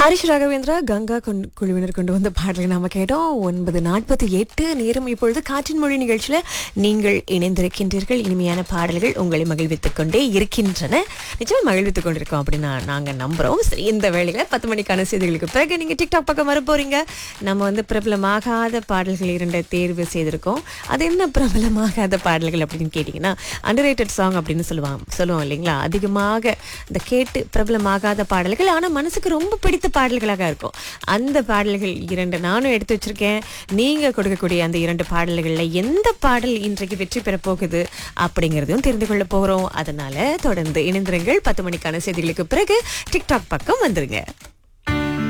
ஹரிஷ் ராகவேந்திரா கங்கா கொண்டு- குழுவினர் கொண்டு வந்த பாடலை நாம கேட்டோம் ஒன்பது நாற்பத்தி எட்டு நேரம் இப்பொழுது காற்றின் மொழி நிகழ்ச்சியில நீங்கள் இணைந்திருக்கின்றீர்கள் இனிமையான பாடல்கள் உங்களை மகிழ்வித்துக் கொண்டே இருக்கின்றன நிச்சயமா மகிழ்வித்துக் கொண்டிருக்கோம் அப்படின்னு நான் நாங்க நம்புறோம் சரி இந்த வேளையில பத்து மணிக்கான செய்திகளுக்கு பிறகு நீங்க டிக்டாக் பக்கம் வர போறீங்க நம்ம வந்து பிரபலமாகாத பாடல்கள் இரண்டை தேர்வு செய்திருக்கோம் அது என்ன பிரபலமாகாத பாடல்கள் அப்படின்னு கேட்டிங்கன்னா அண்டர்ரேட்டட் சாங் அப்படின்னு சொல்லுவாங்க சொல்லுவோம் இல்லைங்களா அதிகமாக இந்த கேட்டு பிரபலமாகாத பாடல்கள் ஆனா மனசுக்கு ரொம்ப பிடித்த பாடல்களாக இருக்கும் அந்த பாடல்கள் இரண்டு நானும் எடுத்து வச்சிருக்கேன் நீங்க கொடுக்கக்கூடிய அந்த இரண்டு பாடல்கள்ல எந்த பாடல் இன்றைக்கு வெற்றி பெற போகுது அப்படிங்கறதையும் தெரிந்து கொள்ள போறோம் அதனால தொடர்ந்து இணைந்திருங்கள் பத்து மணிக்கான செய்திகளுக்கு பிறகு டிக்டாக் பக்கம் வந்துருங்க